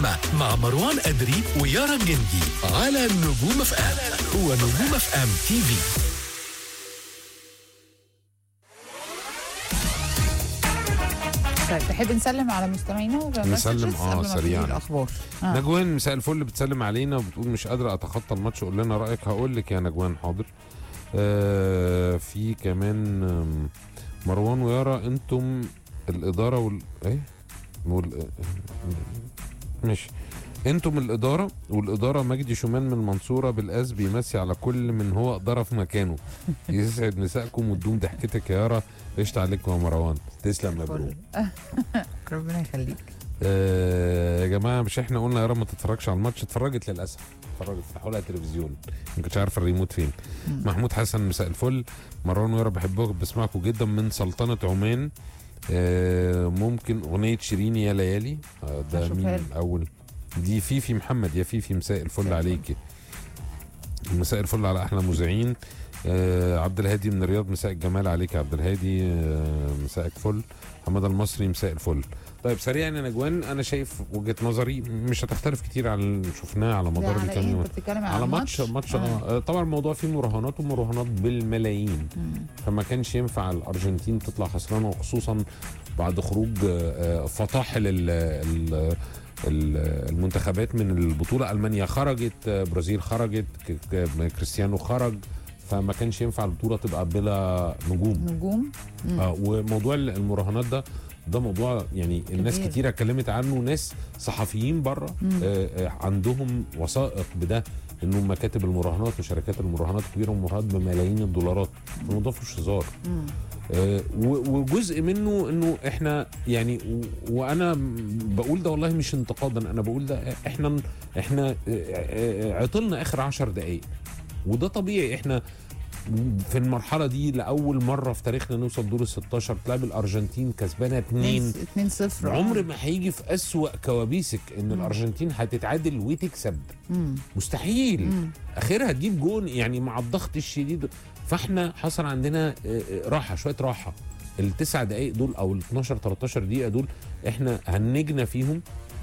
اللحمة مع مروان أدري ويارا الجندي على نجوم اف ام ونجوم اف ام تي في طيب تحب نسلم على مستمعينا ولا نسلم، messages آه، قبل ما سريعاً. نبتدي الاخبار آه. نجوان مساء الفل بتسلم علينا وبتقول مش قادره اتخطى الماتش قول لنا رايك هقول لك يا نجوان حاضر آه في كمان آم، مروان ويارا انتم الاداره وال ايه وال... ماشي انتم الاداره والاداره مجدي شومان من المنصوره بالاس بيمسي على كل من هو اداره في مكانه يسعد مساءكم وتدوم ضحكتك يا يارا قشطة عليكم يا مروان تسلم يا برو ربنا يخليك آه يا جماعه مش احنا قلنا يا رب ما تتفرجش على الماتش اتفرجت للاسف اتفرجت فتحوا لها تلفزيون ما كنتش عارف الريموت فين محمود حسن مساء الفل مروان ويرا بحبكم بسمعكم جدا من سلطنه عمان آه ممكن اغنيه شيرين يا ليالي آه ده هشوفها مين لك. اول دي فيفي محمد يا فيفي مساء الفل عليكي مساء الفل على احلى مذيعين آه عبد الهادي من الرياض مساء الجمال عليك يا عبد الهادي آه مساءك فل حماده المصري مساء الفل طيب سريعا يا نجوان انا شايف وجهه نظري مش هتختلف كتير عن اللي شفناه على ده مدار على الكام ايه يوم انت بتتكلم على ماتش ماتش آه. آه. طبعا الموضوع فيه مراهنات ومراهنات بالملايين فما كانش ينفع الارجنتين تطلع خسرانه وخصوصا بعد خروج آه، آه، فطاحل ال- ال- ال- المنتخبات من البطوله المانيا خرجت آه، برازيل خرجت ك- ك- كريستيانو خرج فما كانش ينفع البطوله تبقى بلا نجوم نجوم مم. اه وموضوع المراهنات ده ده موضوع يعني الناس كبير. كتير اتكلمت عنه ناس صحفيين بره آه آه عندهم وثائق بده انه مكاتب المراهنات وشركات المراهنات كبيره ومراهنات بملايين الدولارات الموضوع فيهوش هزار مم. آه، و- وجزء منه انه احنا يعني و- وانا بقول ده والله مش انتقادا انا بقول ده احنا احنا آه، آه، عطلنا اخر عشر دقائق وده طبيعي احنا في المرحله دي لاول مره في تاريخنا نوصل دور ال 16 تلعب الارجنتين كسبانه 2 2 0 عمر ما هيجي في اسوأ كوابيسك ان الارجنتين هتتعادل وتكسب مستحيل مم. اخرها تجيب جون يعني مع الضغط الشديد فاحنا حصل عندنا آه، آه، راحه شويه راحه التسع دقائق دول او ال 12 13 دقيقه دول احنا هنجنا فيهم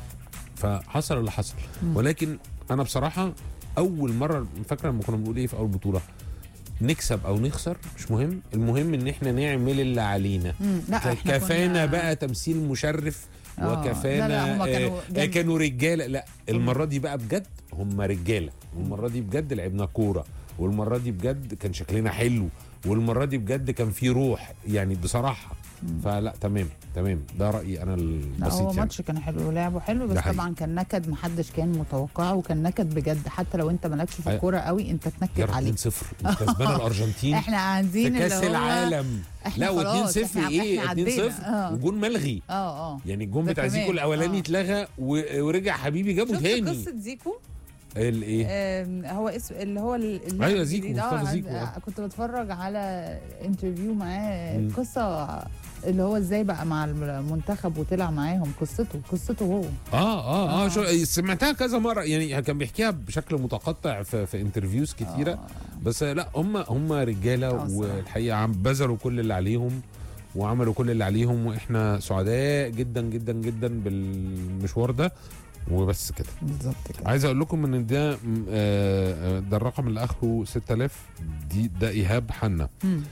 فحصل اللي حصل ولكن انا بصراحه اول مره فاكره لما كنا بنقول ايه في اول بطوله نكسب او نخسر مش مهم المهم ان احنا نعمل اللي علينا مم. لا احنا كفانا كنا- بقى تمثيل مشرف آه، وكفانا لا، لا، هما كانوا آه، جنب. كانوا رجاله لا المره دي بقى بجد هم رجاله والمره دي بجد لعبنا كوره والمره دي بجد كان شكلنا حلو والمره دي بجد كان في روح يعني بصراحه فلا تمام تمام ده رايي انا لا البسيط هو يعني ماتش كان حلو ولعبه حلو بس ده حقيقي. طبعا كان نكد محدش كان متوقعه وكان نكد بجد حتى لو انت مالكش في أيوة. الكوره قوي انت يا تنكد عليه 2 0 كسبان الارجنتين احنا في قاعدين كاس اللي هو العالم احنا لا و2 خلاص، 0 احنا- ايه احنا 2 0 عدينا. آه. وجون ملغي اه اه يعني الجون ده بتاع زيكو كمان. الاولاني آه. اتلغى و- ورجع حبيبي جابه شفت تاني قصه زيكو الايه آم، هو اسم اللي هو ال- اللي أيوة، زيكو، الجديد. مصطفى آه، زيكو، آه، آه. كنت بتفرج على انترفيو معاه مم. قصه اللي هو ازاي بقى مع المنتخب وطلع معاهم قصته قصته هو اه اه اه آه. شو سمعتها كذا مره يعني كان بيحكيها بشكل متقطع في, في انترفيوز كتيره آه. بس لا هم هم رجاله آه، صراحة. والحقيقه عم بذلوا كل اللي عليهم وعملوا كل اللي عليهم واحنا سعداء جدا جدا جدا بالمشوار ده وبس كده بالظبط كده عايز اقول لكم ان ده م- آه، آه، ده الرقم اللي اخره 6000 دي ده ايهاب حنا مم.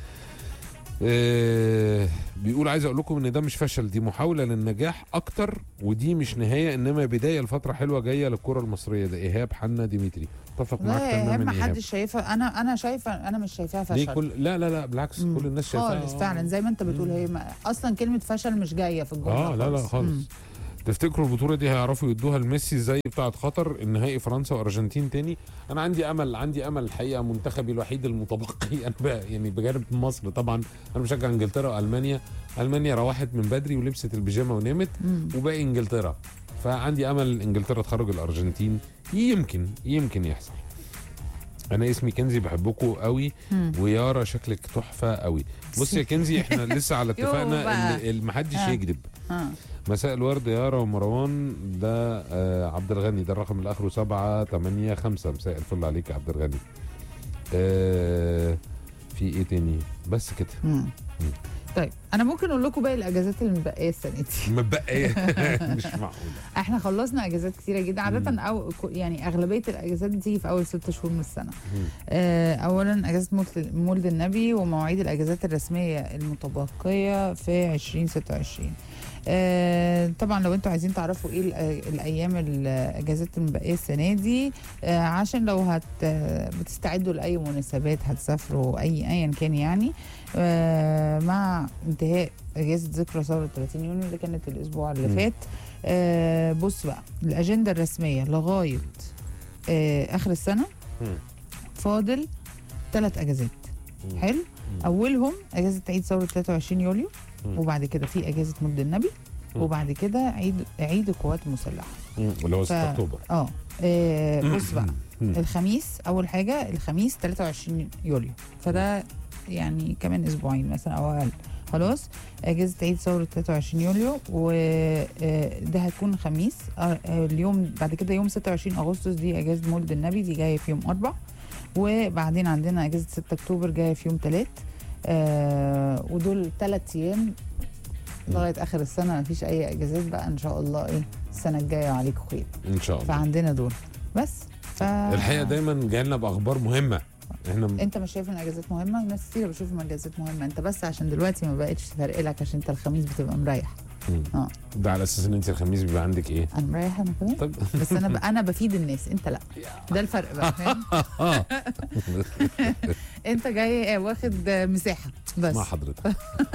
آه، بيقول عايز اقول لكم ان ده مش فشل دي محاوله للنجاح اكتر ودي مش نهايه انما بدايه لفتره حلوه جايه للكره المصريه ده ايهاب حنا ديمتري اتفق معاك لا تماما ما ايهاب حدش شايفها انا انا شايفه انا مش شايفاها ليه فشل كل لا لا لا بالعكس مم. كل الناس شايفاها خالص آه. فعلا زي ما انت بتقول هي ما اصلا كلمه فشل مش جايه في الجمله اه لا لا مم. خالص تفتكروا البطوله دي هيعرفوا يدوها لميسي زي بتاعه قطر النهائي فرنسا وارجنتين تاني انا عندي امل عندي امل الحقيقه منتخبي الوحيد المتبقي انا بقى يعني بجانب مصر طبعا انا بشجع انجلترا والمانيا المانيا روحت من بدري ولبست البيجامه ونامت مم. وباقي انجلترا فعندي امل انجلترا تخرج الارجنتين يمكن يمكن يحصل انا اسمي كنزي بحبكم قوي مم. ويارا شكلك تحفه قوي بص يا كنزي احنا لسه على يو اتفاقنا بقى. ان محدش آه. يكذب ها مساء الورد يارا ومروان ده آه عبد الغني ده الرقم اللي اخره سبعة تمانية خمسة مساء الفل عليك يا عبد الغني آه في ايه تاني بس كده مم. طيب انا ممكن اقول لكم باقي الاجازات اللي متبقيه السنه دي متبقيه مش معقوله احنا خلصنا اجازات كتيره جدا عاده او ك- يعني اغلبيه الاجازات بتيجي في اول ست شهور من السنه آه، اولا اجازه مولد- مولد النبي ومواعيد الاجازات الرسميه المتبقيه في 2026 آه، طبعا لو انتوا عايزين تعرفوا ايه الأ- الايام الاجازات المبقيه السنه دي آه، عشان لو هت آه، بتستعدوا لاي مناسبات هتسافروا اي ايا كان يعني آه، مع انتهاء اجازه ذكرى ثوره 30 يونيو اللي كانت الاسبوع اللي مم. فات آه، بص بقى الاجنده الرسميه لغايه آه، اخر السنه مم. فاضل ثلاث اجازات مم. حلو مم. اولهم اجازه عيد ثوره 23 يوليو مم. وبعد كده في اجازه مولد النبي مم. وبعد كده عيد عيد القوات المسلحه مم. اللي هو ف- 6 اكتوبر اه آه، بص بقى مم. الخميس اول حاجه الخميس 23 يوليو فده يعني كمان اسبوعين مثلا او اقل خلاص اجازه عيد ثوره 23 يوليو وده هتكون خميس آه، آه، اليوم بعد كده يوم 26 اغسطس دي اجازه مولد النبي دي جايه في يوم اربع وبعدين عندنا اجازه 6 اكتوبر جايه في يوم ثلاث آه ودول ثلاث ايام لغايه اخر السنه مفيش اي اجازات بقى ان شاء الله ايه السنه الجايه عليكم خير ان شاء الله فعندنا دول بس ف الحقيقه دايما جاي لنا باخبار مهمه احنا انت مش شايف ان الاجازات مهمه ناس كتير بشوف ان الاجازات مهمه انت بس عشان دلوقتي ما بقتش فارق لك عشان انت الخميس بتبقى مريح مم. اه ده على اساس ان انت الخميس بيبقى عندك ايه انا مريحه انا كمان طب بس انا ب... انا بفيد الناس انت لا ده الفرق بقى فاهم اه انت جاي آه، واخد آه، مساحه بس اسمع حضرتك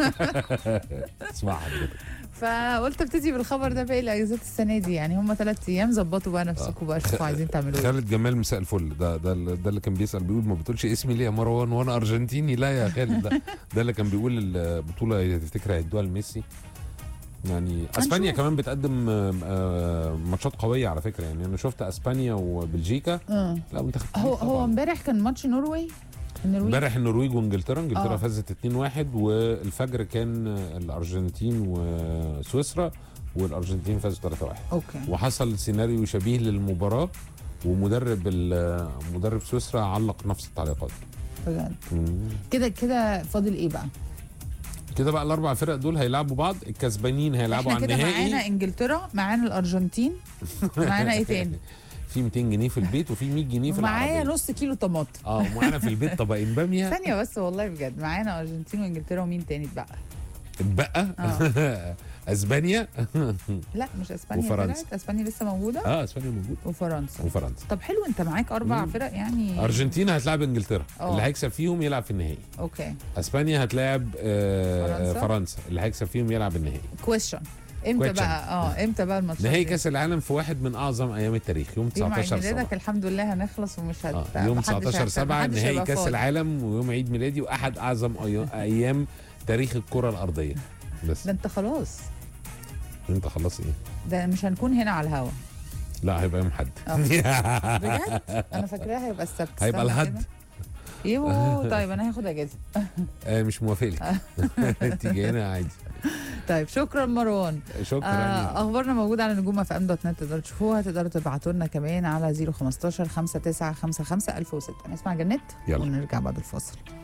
اسمع حضرتك فقلت ابتدي بالخبر ده باقي الاجازات السنه دي يعني هم ثلاث ايام ظبطوا بقى نفسكم بقى شوفوا عايزين تعملوا ايه خالد جمال مساء الفل ده ده ده اللي كان بيسال بيقول ما بتقولش اسمي ليه يا مروان وانا ارجنتيني لا يا خالد ده ده اللي كان بيقول البطوله تفتكر هيدوها لميسي يعني اسبانيا هنشوف. كمان بتقدم آه، آه، ماتشات قويه على فكره يعني انا شفت اسبانيا وبلجيكا اه لا منتخب هو كبير هو طبعاً. امبارح كان ماتش نوروي النرويج امبارح النرويج وانجلترا انجلترا آه. فازت 2-1 والفجر كان الارجنتين وسويسرا والارجنتين فازوا 3-1 اوكي وحصل سيناريو شبيه للمباراه ومدرب ال- مدرب سويسرا علق نفس التعليقات بجد مم. كده كده فاضل ايه بقى كده بقى الاربع فرق دول هيلعبوا بعض الكسبانين هيلعبوا احنا على كده معانا النهائي انجلترا معانا الارجنتين معانا ايه تاني في 200 جنيه في البيت وفي 100 جنيه في ومعايا العربيه نص كيلو طماطم اه ومعانا في البيت طبقين باميه ثانيه بس والله بجد معانا ارجنتين وانجلترا ومين تاني اتبقى اتبقى اه اسبانيا لا مش اسبانيا وفرنسا. طلعت اسبانيا لسه موجوده اه اسبانيا موجود وفرنسا وفرنسا طب حلو انت معاك اربع مم. فرق يعني ارجنتينا هتلاعب انجلترا آه. اللي هيكسب فيهم يلعب في النهائي اوكي اسبانيا هتلاعب آه فرنسا. فرنسا اللي هيكسب فيهم يلعب النهائي كويشن امتى Question. بقى اه امتى بقى الماتش نهائي كاس العالم في واحد من اعظم ايام التاريخ يوم يوم عيد 19 ميلادك 7 الحمد لله هنخلص ومش هت... آه. يوم محدش 19 هيحتاج- 7 محدش نهائي هيبقى كاس فاضي. العالم ويوم عيد ميلادي واحد اعظم أي- ايام تاريخ الكره الارضيه بس ده انت خلاص انت خلاص ايه ده مش هنكون هنا على الهوا لا هيبقى يوم حد بجد انا فاكراها هيبقى السبت هيبقى استنى الحد. كده. يوه طيب انا هاخد اجازه آه مش موافق لك انت جايه هنا عادي طيب شكرا مروان شكرا آه اخبارنا موجوده على نجوم اف ام دوت نت تقدروا تشوفوها تقدروا تبعتوا لنا كمان على 015 5955 1006 نسمع جنات يلا. ونرجع بعد الفاصل